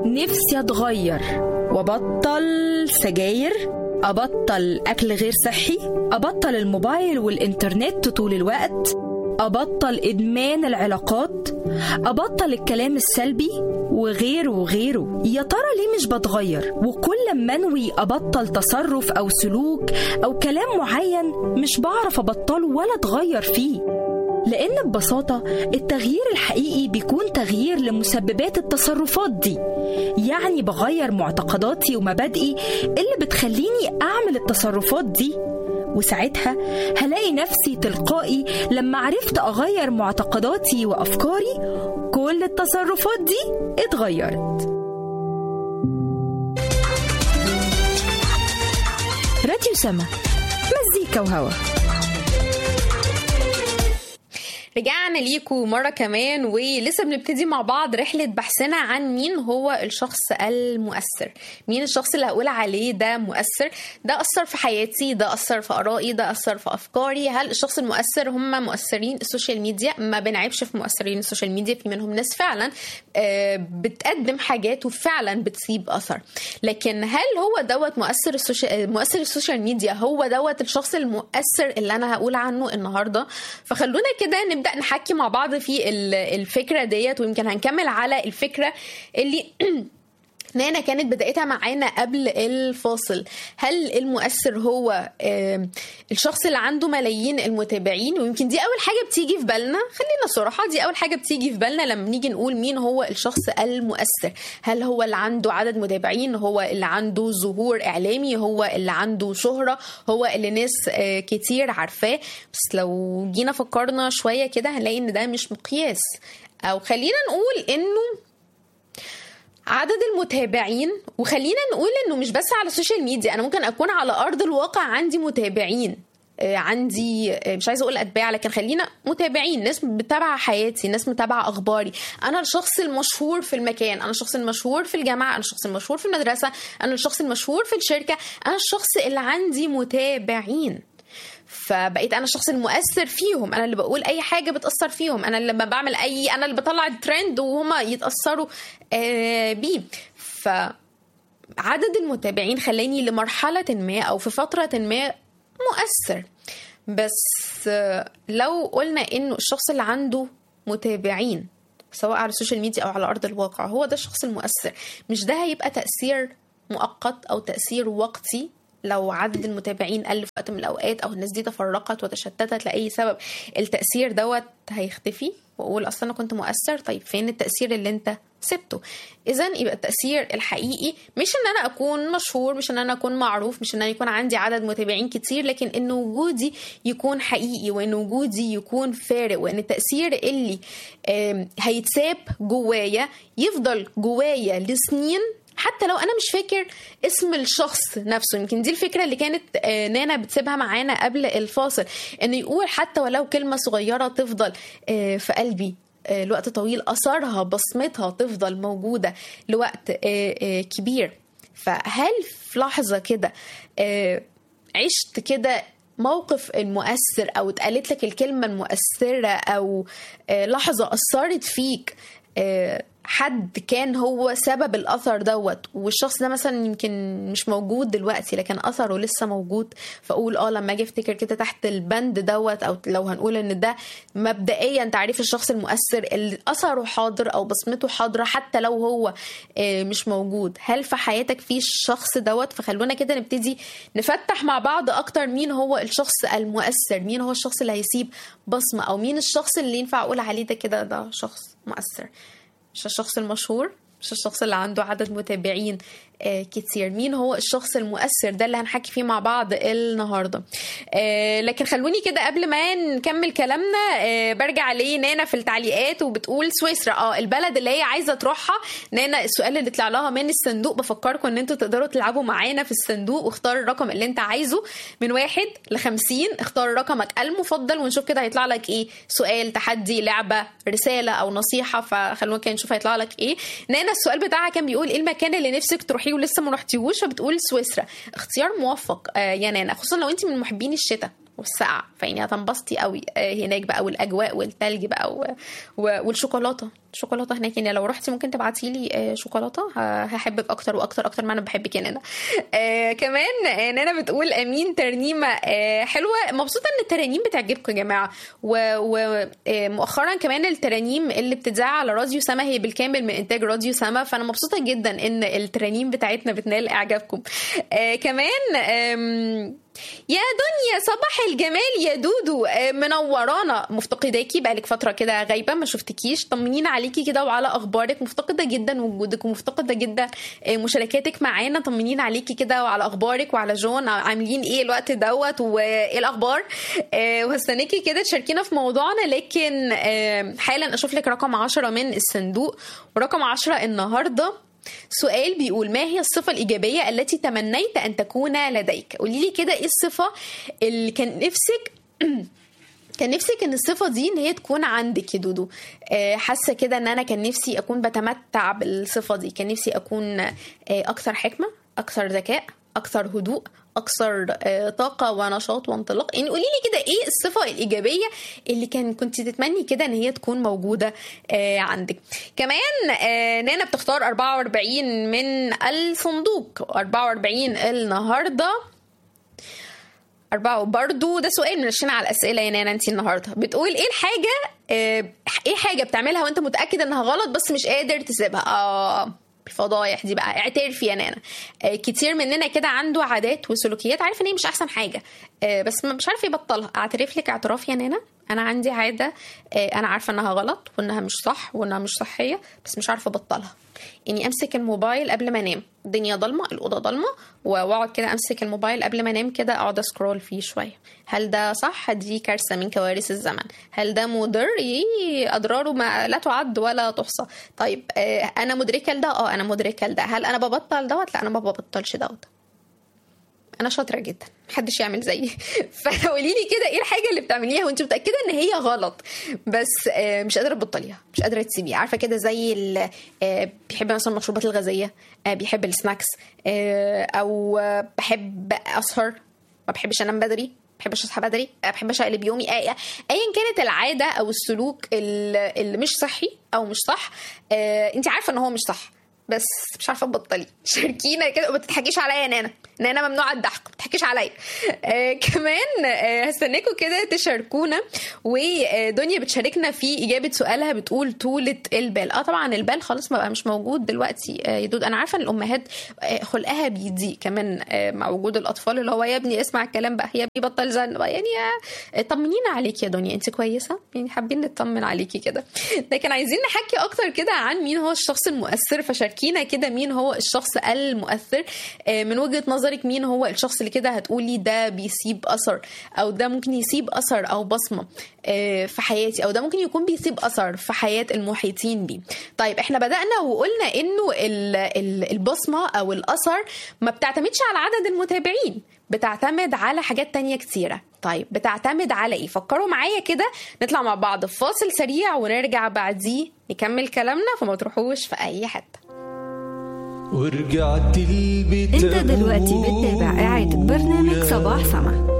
نفسي اتغير وابطل سجاير ابطل اكل غير صحي ابطل الموبايل والانترنت طول الوقت ابطل ادمان العلاقات ابطل الكلام السلبي وغيره وغيره يا ترى ليه مش بتغير وكل ما انوي ابطل تصرف او سلوك او كلام معين مش بعرف ابطله ولا اتغير فيه لأن ببساطة التغيير الحقيقي بيكون تغيير لمسببات التصرفات دي يعني بغير معتقداتي ومبادئي اللي بتخليني أعمل التصرفات دي وساعتها هلاقي نفسي تلقائي لما عرفت أغير معتقداتي وأفكاري كل التصرفات دي اتغيرت راديو سما مزيكا وهوا رجعنا ليكم مرة كمان ولسه بنبتدي مع بعض رحلة بحثنا عن مين هو الشخص المؤثر مين الشخص اللي هقول عليه ده مؤثر ده أثر في حياتي ده أثر في آرائي ده أثر في أفكاري هل الشخص المؤثر هم مؤثرين السوشيال ميديا ما بنعيبش في مؤثرين السوشيال ميديا في منهم ناس فعلا بتقدم حاجات وفعلا بتسيب أثر لكن هل هو دوت مؤثر السوشيال مؤثر السوشيال ميديا هو دوت الشخص المؤثر اللي أنا هقول عنه النهاردة فخلونا كده نبدأ نبدا نحكي مع بعض في الفكره ديت ويمكن هنكمل على الفكره اللي نانا كانت بدايتها معانا قبل الفاصل هل المؤثر هو الشخص اللي عنده ملايين المتابعين ويمكن دي اول حاجه بتيجي في بالنا خلينا صراحه دي اول حاجه بتيجي في بالنا لما نيجي نقول مين هو الشخص المؤثر هل هو اللي عنده عدد متابعين هو اللي عنده ظهور اعلامي هو اللي عنده شهره هو اللي ناس كتير عارفاه بس لو جينا فكرنا شويه كده هنلاقي ان ده مش مقياس او خلينا نقول انه عدد المتابعين وخلينا نقول انه مش بس على السوشيال ميديا انا ممكن اكون على ارض الواقع عندي متابعين عندي مش عايزه اقول اتباع لكن خلينا متابعين ناس متابعه حياتي ناس متابعه اخباري انا الشخص المشهور في المكان انا الشخص المشهور في الجامعه انا الشخص المشهور في المدرسه انا الشخص المشهور في الشركه انا الشخص اللي عندي متابعين فبقيت انا الشخص المؤثر فيهم انا اللي بقول اي حاجه بتاثر فيهم انا اللي بعمل اي انا اللي بطلع الترند وهما يتاثروا آه بيه ف عدد المتابعين خلاني لمرحله ما او في فتره ما مؤثر بس لو قلنا انه الشخص اللي عنده متابعين سواء على السوشيال ميديا او على ارض الواقع هو ده الشخص المؤثر مش ده هيبقى تاثير مؤقت او تاثير وقتي لو عدد المتابعين قل في وقت من الاوقات او الناس دي تفرقت وتشتتت لاي سبب التاثير دوت هيختفي واقول اصل انا كنت مؤثر طيب فين التاثير اللي انت سبته اذا يبقى التاثير الحقيقي مش ان انا اكون مشهور مش ان انا اكون معروف مش ان انا يكون عندي عدد متابعين كتير لكن ان وجودي يكون حقيقي وان وجودي يكون فارق وان التاثير اللي هيتساب جوايا يفضل جوايا لسنين حتى لو انا مش فاكر اسم الشخص نفسه يمكن دي الفكره اللي كانت نانا بتسيبها معانا قبل الفاصل انه يقول حتى ولو كلمه صغيره تفضل في قلبي لوقت طويل اثرها بصمتها تفضل موجوده لوقت كبير فهل في لحظه كده عشت كده موقف المؤثر او اتقالت لك الكلمه المؤثره او لحظه اثرت فيك حد كان هو سبب الاثر دوت والشخص ده مثلا يمكن مش موجود دلوقتي لكن اثره لسه موجود فاقول اه لما اجي افتكر كده تحت البند دوت او لو هنقول ان ده مبدئيا تعريف الشخص المؤثر اللي اثره حاضر او بصمته حاضره حتى لو هو مش موجود هل في حياتك في الشخص دوت فخلونا كده نبتدي نفتح مع بعض اكتر مين هو الشخص المؤثر مين هو الشخص اللي هيسيب بصمه او مين الشخص اللي ينفع اقول عليه ده كده ده شخص مؤثر مش الشخص المشهور مش الشخص اللي عنده عدد متابعين آه كتير مين هو الشخص المؤثر ده اللي هنحكي فيه مع بعض النهارده آه لكن خلوني كده قبل ما نكمل كلامنا آه برجع لنانا في التعليقات وبتقول سويسرا اه البلد اللي هي عايزه تروحها نانا السؤال اللي طلع لها من الصندوق بفكركم ان انتوا تقدروا تلعبوا معانا في الصندوق واختار الرقم اللي انت عايزه من واحد ل 50 اختار رقمك المفضل ونشوف كده هيطلع لك ايه سؤال تحدي لعبه رساله او نصيحه فخلونا كده نشوف هيطلع لك ايه نانا السؤال بتاعها كان بيقول ايه المكان اللي نفسك تروحيه ولسه ما رحتيهوش فبتقول سويسرا اختيار موفق آه يا نانا خصوصا لو انت من محبين الشتاء والسقعة فيعني هتنبسطي قوي آه هناك بقى والاجواء والتلج بقى و... و... والشوكولاته شوكولاته هناك يعني لو رحتي ممكن تبعتي لي شوكولاته ه- هحبك اكتر واكتر اكتر ما انا بحبك يا نانا آه، كمان آه، نانا بتقول امين ترنيمه آه، حلوه مبسوطه ان الترانيم بتعجبكم يا جماعه ومؤخرا كمان الترانيم اللي بتتذاع على راديو سما هي بالكامل من انتاج راديو سما فانا مبسوطه جدا ان الترانيم بتاعتنا بتنال اعجابكم آه، كمان آم، يا دنيا صباح الجمال يا دودو آه، منورانا مفتقداكي بقالك فتره كده غايبه ما شفتكيش طمنينا عليكي كده وعلى اخبارك مفتقده جدا وجودك ومفتقده جدا آه، مشاركاتك معانا طمنينا عليكي كده وعلى اخبارك وعلى جون عاملين ايه الوقت دوت وايه الاخبار آه، وهستناكي كده تشاركينا في موضوعنا لكن آه، حالا اشوف لك رقم 10 من الصندوق ورقم 10 النهارده سؤال بيقول ما هي الصفة الإيجابية التي تمنيت أن تكون لديك قولي لي كده إيه الصفة اللي كان نفسك كان نفسك ان الصفه دي ان هي تكون عندك يا دودو آه، حاسه كده ان انا كان نفسي اكون بتمتع بالصفه دي كان نفسي اكون آه، اكثر حكمه اكثر ذكاء اكثر هدوء اكثر آه، طاقه ونشاط وانطلاق يعني قولي لي كده ايه الصفه الايجابيه اللي كان كنت تتمني كده ان هي تكون موجوده آه، عندك كمان آه، نانا بتختار 44 من الصندوق 44 النهارده أربعة برضو ده سؤال منشنا على الأسئلة يا نانا أنت النهاردة بتقول إيه الحاجة آه، إيه حاجة بتعملها وأنت متأكد إنها غلط بس مش قادر تسيبها آه الفضايح دي بقى اعترفي يا نانا آه، كتير مننا كده عنده عادات وسلوكيات عارف ان هي مش احسن حاجه آه، بس ما- مش عارف يبطلها اعترف لك اعتراف يا نانا انا عندي عاده آه، انا عارفه انها غلط وانها مش صح وانها مش صحيه بس مش عارفه ابطلها اني امسك الموبايل قبل ما انام الدنيا ضلمه الاوضه ضلمه واقعد كده امسك الموبايل قبل ما انام كده اقعد اسكرول فيه شويه هل ده صح دي كارثه من كوارث الزمن هل ده مضر إيه، اضراره ما لا تعد ولا تحصى طيب آه، انا مدركه لده اه انا مدركه لده هل انا ببطل دوت لا انا ما ببطلش دوت انا شاطره جدا محدش يعمل زيي فقولي لي كده ايه الحاجه اللي بتعمليها وانت متاكده ان هي غلط بس آه، مش قادره تبطليها مش قادره تسيبيها عارفه كده زي ال- آه، بيحب مثلا المشروبات الغازيه آه، بيحب السناكس آه، او آه، بحب اسهر ما بحبش انام بدري ما بحبش اصحى بدري ما بحبش اقلب يومي ايا أيا كانت العاده او السلوك اللي اللي مش صحي او مش صح آه، انت عارفه ان هو مش صح بس مش عارفه تبطلي شاركينا كده وما تضحكيش عليا يا نانا نانا ممنوع الضحك ما تضحكيش عليا آه كمان آه هستناكم كده تشاركونا ودنيا بتشاركنا في اجابه سؤالها بتقول طولة البال اه طبعا البال خلاص ما بقى مش موجود دلوقتي آه يا دود انا عارفه ان الامهات آه خلقها بيضيق كمان آه مع وجود الاطفال اللي هو يا ابني اسمع الكلام بقى يا ابني بطل زن بقى يعني آه طمنينا عليك يا دنيا انت كويسه يعني حابين نطمن عليكي كده لكن عايزين نحكي اكتر كده عن مين هو الشخص المؤثر فشاركينا كده مين هو الشخص المؤثر آه، من وجهه نظرك مين هو الشخص اللي كده هتقولي ده بيسيب اثر او ده ممكن يسيب اثر او بصمه آه، في حياتي او ده ممكن يكون بيسيب اثر في حياه المحيطين بيه طيب احنا بدانا وقلنا انه ال- ال- البصمه او الاثر ما بتعتمدش على عدد المتابعين بتعتمد على حاجات تانية كتيرة طيب بتعتمد على ايه فكروا معايا كده نطلع مع بعض في فاصل سريع ونرجع بعديه نكمل كلامنا فما تروحوش في اي حته ورجعت البيت انت دلوقتي بتتابع إعادة برنامج صباح سما